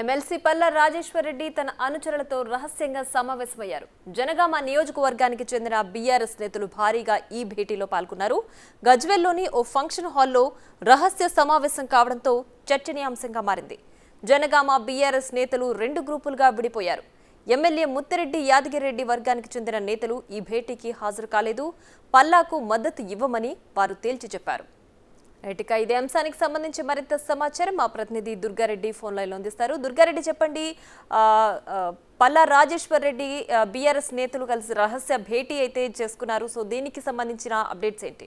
MLC Palla Rajeshwar Reddy తన అనుచరులతో రహస్యంగా సమావేశమయ్యారు జనగామ నియోజకవర్గానికి చెందిన బీఆర్ఎస్ నేతలు భారీగా ఈ భేటీలో పాల్గొన్నారు గజ్వెల్లోని ఓ ఫంక్షన్ హాల్లో రహస్య సమావేశం కావడంతో చర్చనీయాంశంగా మారింది జనగామ బీఆర్ఎస్ నేతలు రెండు గ్రూపులుగా విడిపోయారు ఎమ్మెల్యే ముత్తిరెడ్డి యాదగిరెడ్డి వర్గానికి చెందిన నేతలు ఈ భేటీకి హాజరు కాలేదు పల్లాకు మద్దతు ఇవ్వమని వారు తేల్చి చెప్పారు రైట్ ఇక ఇదే అంశానికి సంబంధించి మరింత సమాచారం మా ప్రతినిధి దుర్గారెడ్డి ఫోన్ లైన్లో అందిస్తారు దుర్గారెడ్డి చెప్పండి ఆ, ఆ, పల్లా రాజేశ్వర్ రెడ్డి బీఆర్ఎస్ నేతలు కలిసి రహస్య భేటీ అయితే చేసుకున్నారు సో దీనికి సంబంధించిన అప్డేట్స్ ఏంటి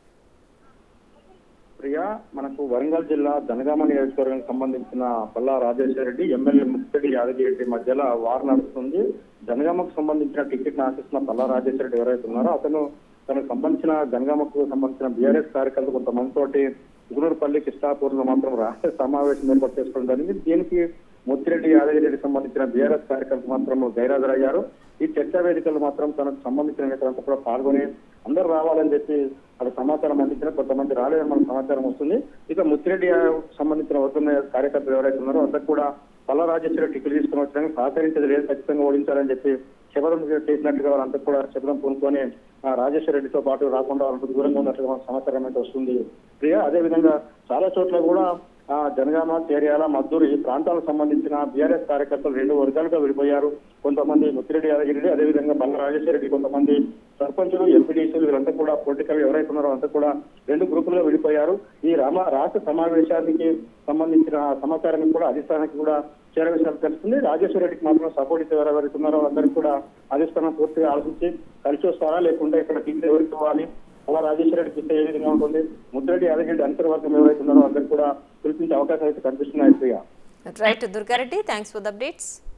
ప్రియా మనకు వరంగల్ జిల్లా జనగామ నియోజకవర్గానికి సంబంధించిన పల్లా రాజేశ్వర రెడ్డి ఎమ్మెల్యే ముక్తిరెడ్డి యాదగిరి రెడ్డి మధ్యలో వార్ నడుస్తుంది జనగామకు సంబంధించిన టికెట్ ఆశిస్తున్న పల్లా రాజేశ్వర రెడ్డి ఎవరైతే ఉన్నారో అతను తనకు సంబంధించిన జనగామకు సంబంధించిన బీఆర్ఎస్ కార్యకర్తలు కొంతమందితోటి ఉగునూరుపల్లి కృష్ణాపూర్లో మాత్రం రాష్ట్ర సమావేశం ఏర్పాటు చేసుకోవడం జరిగింది దీనికి ముత్తిరెడ్డి యాదగిరి రెడ్డికి సంబంధించిన బీఆర్ఎస్ కార్యకర్తలు మాత్రం గైరాజరయ్యారు ఈ చర్చా వేదికలు మాత్రం తనకు సంబంధించిన నేతలంతా కూడా పాల్గొని అందరూ రావాలని చెప్పి అది సమాచారం అందించిన కొంతమంది రాలేదని మనకు సమాచారం వస్తుంది ఇక ముత్తిరెడ్డి సంబంధించిన వర్గం కార్యకర్తలు ఎవరైతే ఉన్నారో అందరు కూడా పల్ల రాజేశ్వర టికెట్ తీసుకుని వచ్చడానికి సహకరించేది లేదు ఖచ్చితంగా ఓడించాలని చెప్పి శబదం చేసినట్టుగా వాళ్ళంతా కూడా శబదం పూనుకొని ఆ రాజేశ్వర రెడ్డితో పాటు రాకుండా వాళ్ళకు దూరంగా ఉన్నట్లుగా మనకు సమాచారం అయితే వస్తుంది ప్రియ అదే విధంగా చాలా చోట్ల కూడా ఆ జనగామ చేర్యాల మద్దూరు ఈ ప్రాంతాలకు సంబంధించిన బీఆర్ఎస్ కార్యకర్తలు రెండు వర్గాలుగా విడిపోయారు కొంతమంది ముత్తిరెడ్డి యాదగిరి అదేవిధంగా బల్ల రాజేశ్వర రెడ్డి కొంతమంది సర్పంచులు ఎంపీడీసీలు వీళ్ళంతా కూడా పొలిటికల్ ఎవరైతే ఉన్నారో అంతా కూడా రెండు గ్రూపులుగా విడిపోయారు ఈ రామ రాష్ట్ర సమావేశానికి సంబంధించిన సమాచారాన్ని కూడా అధిష్టానానికి కూడా చేరవేశాలు తెలుస్తుంది రాజేశ్వర రెడ్డికి మాత్రం సపోర్ట్ ఇచ్చే ఎవరు ఎవరైతే ఉన్నారో అందరికీ కూడా అధిష్టానం పూర్తిగా ఆలోచించి కలిసి వస్తారా లేకుంటే ఇక్కడ టీం ఎవరికి ఇవ్వాలి అలా రాజేశ్వర రెడ్డికి ఇస్తే ఏ విధంగా ఉంటుంది ముద్రెడ్డి యాదగిరి అంతర్ వర్గం ఎవరైతే ఉన్నారో అందరికీ కూడా పిలిపించే అవకాశాలు అయితే కనిపిస్తున్నాయి Priya right Durgareddy thanks for the updates